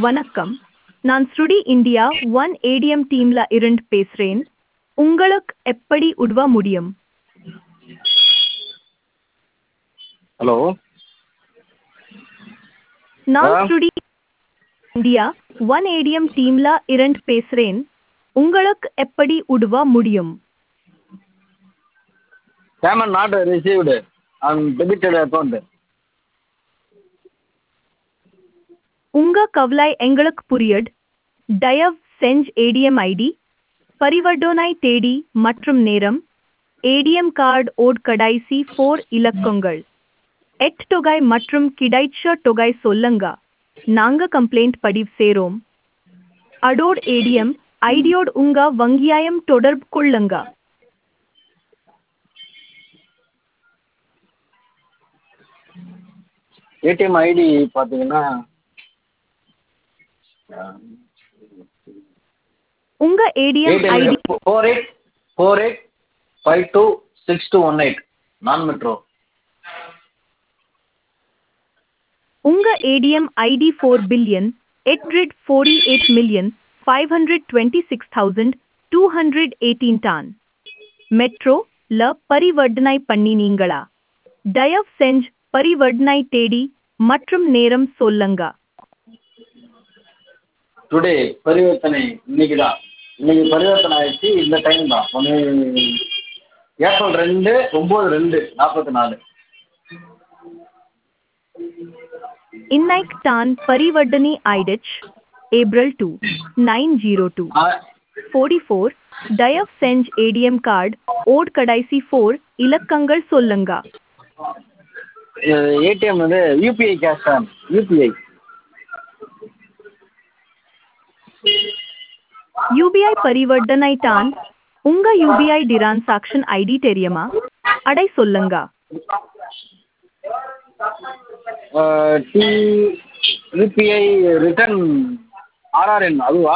வணக்கம் நான் ஸ்ருடி இந்தியா ஒன் ஏடிஎம் டீம்ல இருந்து பேசுறேன் உங்களுக்கு எப்படி உதவ முடியும் ஹலோ நான் ஆ? ஸ்ருடி இந்தியா ஒன் ஏடிஎம் டீம்ல இருந்து பேசுறேன் உங்களுக்கு எப்படி உதவ முடியும் payment not received and debited account உங்க கவலை எங்களுக்கு புரியுது தயவு செஞ்சு ஏடிஎம் ஐடி பரிவர்த்தனை தேதி மற்றும் நேரம் ஏடிஎம் கார்டு ஓட் கடைசி ஃபோர் இலக்கங்கள் எட் தொகை மற்றும் கிடைச்ச தொகை சொல்லுங்க நாங்க கம்ப்ளைண்ட் பதிவு செய்றோம் அடோட் ஏடிஎம் ஐடியோடு உங்க வங்கியாயம் தொடர்பு கொள்ளுங்க ஏடிஎம் ஐடி பார்த்தீங்கன்னா உங்க ATM ID ATM four eight four eight five two six two one eight non metro உங்க ATM ID four billion eight hundred forty eight million five hundred twenty six thousand two hundred eighteen டான் metro ல பரிவர்த்தனை பண்ணினீங்களா தயவு செஞ்சு பரிவர்த்தனை தேதி மற்றும் நேரம் சொல்லுங்க டுடே பரிவர்த்தனை இன்னைக்கு தான் இன்னைக்கு பரிவர்த்தனை ஆயிடுச்சு இந்த டைம் தான் ஒன்று ஏப்ரல் ரெண்டு ஒம்பது ரெண்டு நாற்பத்தி நாலு இன்னைக்கு தான் பரிவர்த்தனை ஆயிடுச்சு April two nine zero two forty four தயவு செஞ்சு ஏடிஎம் கார்டு ஓட் கடைசி ஃபோர் இலக்கங்கள் சொல்லுங்க ஏடிஎம் வந்து யூபிஐ கேஷ் தான் யூபிஐ யூபிஐ பரிவர்த்தனை தான் உங்க யூபிஐ டிரான்சாக்ஷன் ஐடி தெரியுமா அடை சொல்லுங்க டி யூபிஐ ரிட்டர்ன் ஆர்ஆர்என் அதுவா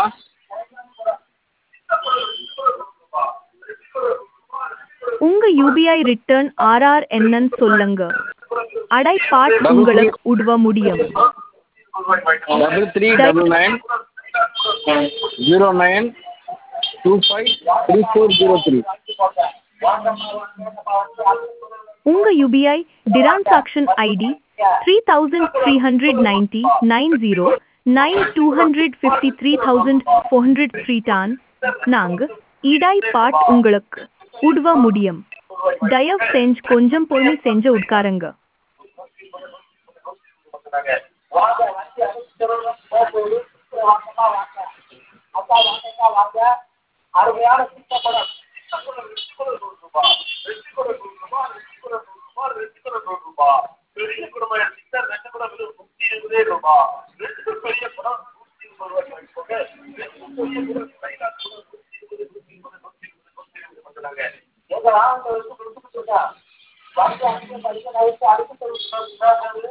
உங்க யூபிஐ ரிட்டர்ன் ஆர்ஆர் என்னன்னு சொல்லுங்க அடை பாட் உங்களுக்கு உதவ முடியும் double three double nine zero nine two five three four zero three உங்க UPI transaction ID three thousand three hundred ninety nine zero nine two hundred fifty three thousand four hundred three டான் நாங்க இடாய் பாட் உங்களுக்கு உதவ முடியும் தயவு செஞ்சு கொஞ்சம் பொறுமை செஞ்சு உட்காருங்க எங்க